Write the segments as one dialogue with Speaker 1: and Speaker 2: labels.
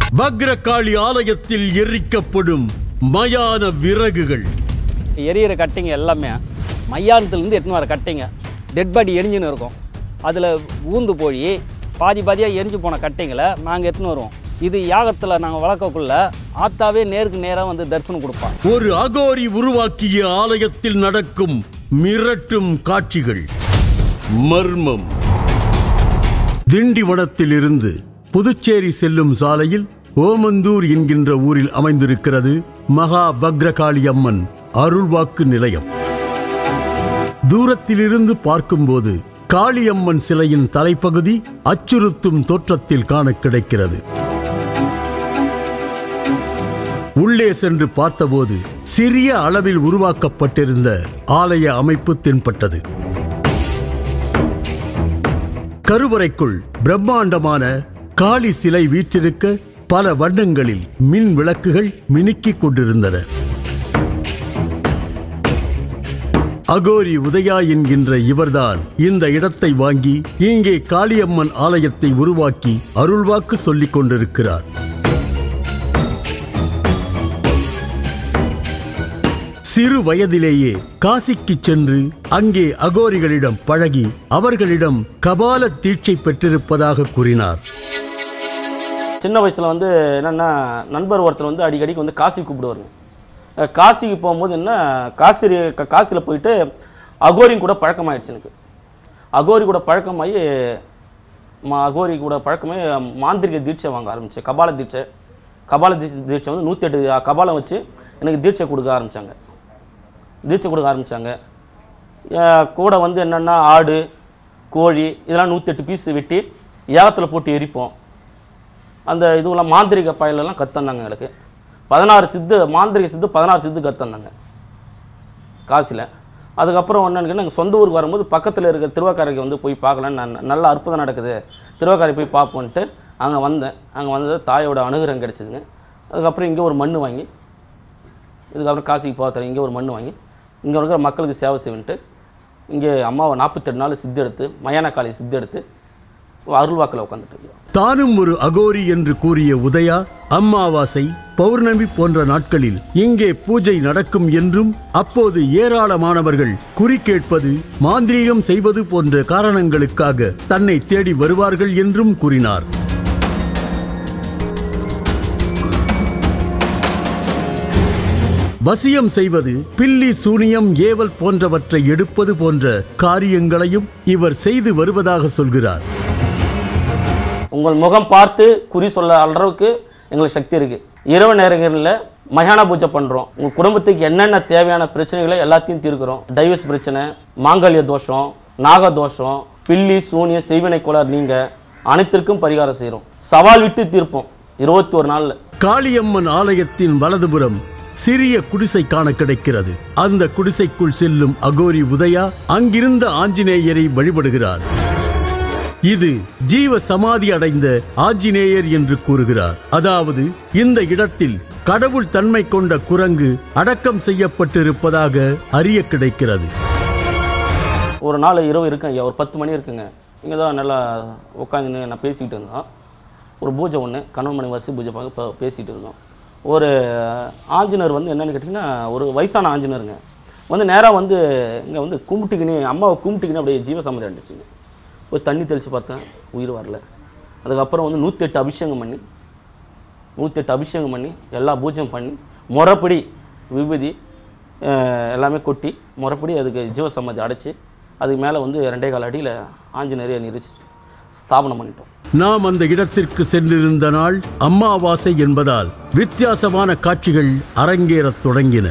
Speaker 1: வக்ரகாளி ஆலயத்தில் எரிக்கப்படும் மயான விறகுகள்
Speaker 2: எரியிற கட்டிங்க எல்லாமே மையானத்துலேருந்து எடுத்துன்னு வர கட்டிங்க டெட் பாடி எரிஞ்சுன்னு இருக்கும் அதில் ஊந்து போய் பாதி பாதியாக எரிஞ்சு போன கட்டைங்களை நாங்கள் எடுத்துன்னு வருவோம் இது யாகத்தில் நாங்கள் வளர்க்கக்குள்ள ஆத்தாவே நேருக்கு நேராக வந்து தரிசனம் கொடுப்பான்
Speaker 1: ஒரு அகோரி உருவாக்கிய ஆலயத்தில் நடக்கும் மிரட்டும் காட்சிகள் மர்மம் திண்டிவனத்தில் இருந்து புதுச்சேரி செல்லும் சாலையில் ஓமந்தூர் என்கின்ற ஊரில் அமைந்திருக்கிறது மகா வக்ரகாளி அம்மன் அருள்வாக்கு நிலையம் தூரத்திலிருந்து பார்க்கும்போது காளியம்மன் சிலையின் தலைப்பகுதி அச்சுறுத்தும் தோற்றத்தில் காண கிடைக்கிறது உள்ளே சென்று பார்த்தபோது சிறிய அளவில் உருவாக்கப்பட்டிருந்த ஆலய அமைப்பு தென்பட்டது கருவறைக்குள் பிரம்மாண்டமான காளி சிலை வீற்றிருக்க பல வண்ணங்களில் மின் விளக்குகள் மினுக்கிக் கொண்டிருந்தன அகோரி உதயா என்கின்ற இவர்தான் இந்த இடத்தை வாங்கி இங்கே காளியம்மன் ஆலயத்தை உருவாக்கி அருள்வாக்கு சொல்லிக் கொண்டிருக்கிறார் சிறு வயதிலேயே காசிக்கு சென்று அங்கே அகோரிகளிடம் பழகி அவர்களிடம் கபால தீட்சை பெற்றிருப்பதாக கூறினார்
Speaker 3: சின்ன வயசில் வந்து என்னென்னா நண்பர் ஒருத்தர் வந்து அடிக்கடிக்கு வந்து காசி கூப்பிடுவாருங்க அஹ் காசிக்கு போகும்போது என்ன காசி க- காசியில் போயிட்டு அகோரின் கூட பழக்கமாயிடுச்சு எனக்கு அகோரி கூட பழக்கமாகி மா அகோரி கூட பழக்கமே மாந்திரிக தீட்சை வாங்க ஆரம்பித்தேன் கபால தீட்சை கபால தீட்சை தீட்சை வந்து நூற்றி எட்டு கபாலம் வச்சு எனக்கு தீட்சை கொடுக்க ஆரம்பித்தாங்க தீட்சை கொடுக்க ஆரம்பித்தாங்க கூட வந்து என்னென்னா ஆடு கோழி இதெல்லாம் நூற்றெட்டு பீஸ் வெட்டி ஏகத்தில் போட்டு எரிப்போம் அந்த இதுவெல்லாம் மாந்திரிக பயலெல்லாம் கற்றுந்தாங்க எங்களுக்கு பதினாறு சித்து மாந்திரிக சித்து பதினாறு சித்து கற்றுந்தாங்க காசில் அதுக்கப்புறம் என்னன்னு நாங்கள் சொந்த ஊருக்கு வரும்போது பக்கத்தில் இருக்க திருவாக்காரைக்கு வந்து போய் பார்க்கலான்னு நான் நல்ல அற்புதம் நடக்குது திருவாக்காரை போய் பார்ப்போன்ட்டு அங்கே வந்தேன் அங்கே வந்தது தாயோட அனுகிரகம் கிடச்சிதுங்க அதுக்கப்புறம் இங்கே ஒரு மண் வாங்கி இதுக்கப்புறம் காசிக்கு போக இங்கே ஒரு மண் வாங்கி இங்கே இருக்கிற மக்களுக்கு சேவை செய்வன்ட்டு இங்கே அம்மாவை நாற்பத்தெட்டு நாள் சித்து எடுத்து மயான காளி சித்து எடுத்து அருள்வாக்கில் உட்காந்துட்டு இருக்கோம்
Speaker 1: தானும் ஒரு அகோரி என்று கூறிய உதயா அம்மாவாசை பௌர்ணமி போன்ற நாட்களில் இங்கே பூஜை நடக்கும் என்றும் அப்போது ஏராளமானவர்கள் குறி கேட்பது மாந்திரீகம் செய்வது போன்ற காரணங்களுக்காக தன்னை தேடி வருவார்கள் என்றும் கூறினார் வசியம் செய்வது பில்லி சூனியம் ஏவல் போன்றவற்றை எடுப்பது போன்ற காரியங்களையும் இவர் செய்து வருவதாக சொல்கிறார்
Speaker 3: உங்கள் முகம் பார்த்து குறி சொல்ல அளவுக்கு எங்களுக்கு சக்தி இருக்குது இரவு நேரங்களில் மயான பூஜை பண்ணுறோம் உங்கள் குடும்பத்துக்கு என்னென்ன தேவையான பிரச்சனைகளை எல்லாத்தையும் தீர்க்கிறோம் டைவர்ஸ் பிரச்சனை மாங்கல்ய தோஷம் நாக தோஷம் பில்லி சூனிய செய்வினை கோளாறு நீங்கள் அனைத்திற்கும் பரிகாரம் செய்கிறோம் சவால் விட்டு தீர்ப்போம் இருபத்தி ஒரு நாளில்
Speaker 1: காளியம்மன் ஆலயத்தின் வலதுபுறம் சிறிய குடிசை காண கிடைக்கிறது அந்த குடிசைக்குள் செல்லும் அகோரி உதயா அங்கிருந்த ஆஞ்சநேயரை வழிபடுகிறார் இது ஜீவ சமாதி அடைந்த ஆஞ்சநேயர் என்று கூறுகிறார் அதாவது இந்த இடத்தில் கடவுள் தன்மை கொண்ட குரங்கு அடக்கம் செய்யப்பட்டிருப்பதாக அறிய கிடைக்கிறது
Speaker 3: ஒரு நாள் இரவு இருக்குங்க ஐயா ஒரு பத்து மணி இருக்குங்க இங்கே தான் நல்லா உட்காந்து நான் பேசிக்கிட்டு இருந்தோம் ஒரு பூஜை ஒன்று கணவன் மணி வசி பூஜை பார்க்க இப்போ பேசிகிட்டு இருந்தோம் ஒரு ஆஞ்சநர் வந்து என்னென்னு கேட்டிங்கன்னா ஒரு வயசான ஆஞ்சநருங்க வந்து நேராக வந்து இங்கே வந்து கும்பிட்டுக்கினே அம்மாவை கும்பிட்டுக்கினே அப்படியே ஜீவசம்மதி ஆண்டுச்சுங்க போய் தண்ணி தெளித்து பார்த்தேன் உயிர் வரல அதுக்கப்புறம் வந்து நூற்றெட்டு அபிஷேகம் பண்ணி நூற்றெட்டு அபிஷேகம் பண்ணி எல்லா பூஜையும் பண்ணி முறைப்படி விபூதி அஹ், எல்லாமே கொட்டி முறைப்படி அதுக்கு ஜீவசம்மதி அடைச்சி அதுக்கு மேலே வந்து ரெண்டே கால் அடியில் ஆஞ்சநேயரை நிறுத்தி ஸ்தாபனம் பண்ணிட்டோம்
Speaker 1: நாம் அந்த இடத்திற்கு சென்றிருந்த நாள் அம்மாவாசை என்பதால் வித்தியாசமான காட்சிகள் அரங்கேறத் தொடங்கின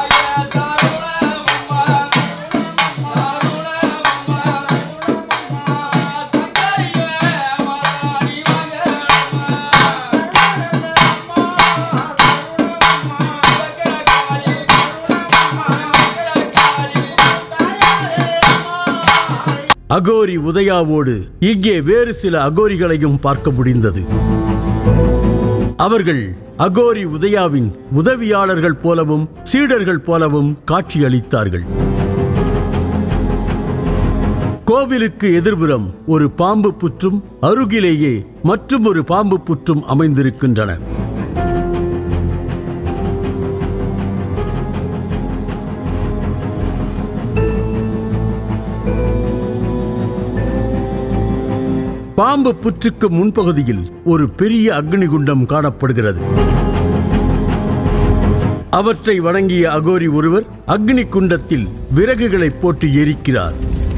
Speaker 1: அகோரி உதயாவோடு இங்கே வேறு சில அகோரிகளையும் பார்க்க முடிந்தது அவர்கள் அகோரி உதயாவின் உதவியாளர்கள் போலவும் சீடர்கள் போலவும் காட்சியளித்தார்கள் கோவிலுக்கு எதிர்புறம் ஒரு பாம்பு புற்றும் அருகிலேயே மற்றும் ஒரு பாம்பு புற்றும் அமைந்திருக்கின்றன பாம்பு புற்றுக்கு முன்பகுதியில் ஒரு பெரிய அக்னிகுண்டம் காணப்படுகிறது அவற்றை வணங்கிய அகோரி ஒருவர் அக்னி குண்டத்தில் விறகுகளை போட்டு எரிக்கிறார்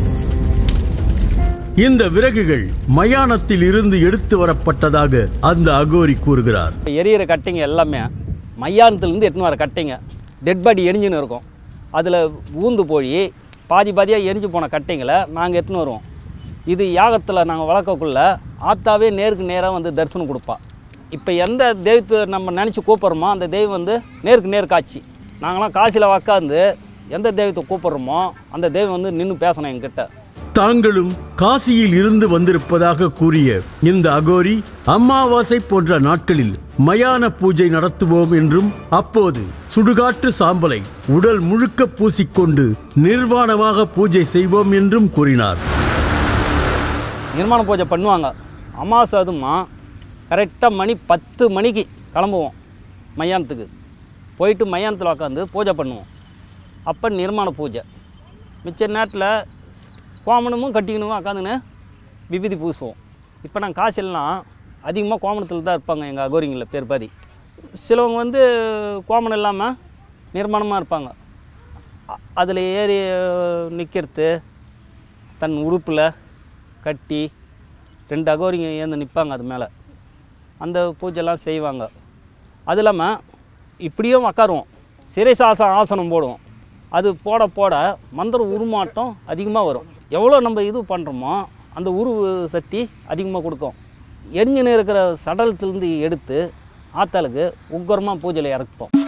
Speaker 1: இந்த விறகுகள் மயானத்தில் இருந்து எடுத்து வரப்பட்டதாக அந்த அகோரி கூறுகிறார்
Speaker 2: இப்போ எரியிற கட்டிங்க எல்லாமே மையானத்துலேருந்து எட்டுன்னு வர கட்டிங்க டெட் பாடி எரிஞ்சுன்னு இருக்கும் அதில் ஊந்து போய் பாதி பாதியாக எரிஞ்சு போன கட்டிங்களை நாங்கள் எட்டுன்னு வருவோம் இது யாகத்தில் நாங்கள் வளர்க்கக்குள்ள ஆத்தாவே நேருக்கு நேராக வந்து தரிசனம் கொடுப்பா இப்போ எந்த தெய்வத்தை நம்ம நினச்சி கூப்பிட்றோமோ அந்த தெய்வம் வந்து நேருக்கு நேர் காட்சி நாங்களாம் காசியில் உக்காந்து எந்த தெய்வத்தை கூப்பிட்றோமோ அந்த தெய்வம் வந்து நின்று பேசணும் எங்கிட்ட
Speaker 1: தாங்களும் காசியில் இருந்து வந்திருப்பதாக கூறிய இந்த அகோரி அமாவாசை போன்ற நாட்களில் மயான பூஜை நடத்துவோம் என்றும் அப்போது சுடுகாட்டு சாம்பலை உடல் முழுக்க பூசிக்கொண்டு நிர்வாணமாக பூஜை செய்வோம் என்றும் கூறினார்
Speaker 2: நிர்மாண பூஜை பண்ணுவாங்க அமாவாசை அதுமா கரெக்டாக மணி பத்து மணிக்கு கிளம்புவோம் மயானத்துக்கு போயிட்டு மயானத்தில் உட்காந்து பூஜை பண்ணுவோம் அப்போ நிர்மாண பூஜை மிச்ச நேரத்தில் கோமணமும் கட்டிக்கணுமா உட்காந்துன்னு விபூதி பூசுவோம் இப்போ நாங்கள் காசெல்லாம் அதிகமாக கோமணத்தில் தான் இருப்பாங்க எங்கள் அகோரிங்களில் பேர் பாதி சிலவங்க வந்து கோமணம் இல்லாமல் நிர்மாணமாக இருப்பாங்க அதில் ஏறி நிற்கிறது தன் உறுப்பில் கட்டி ரெண்டு அகோரிங்க ஏந்து நிற்பாங்க அது மேலே அந்த பூஜைலாம் செய்வாங்க அது இல்லாமல் இப்படியும் உக்காருவோம் சிறைசாச ஆசனம் போடுவோம் அது போட போட மந்திர உருமாட்டம் அதிகமாக வரும் எவ்வளோ நம்ம இது பண்ணுறோமோ அந்த உரு சக்தி அதிகமாக கொடுக்கும் எரிஞ்சுன்னு இருக்கிற சடலத்திலேருந்து எடுத்து ஆத்தாளுக்கு உக்கரமாக பூஜையில் இறக்குப்போம்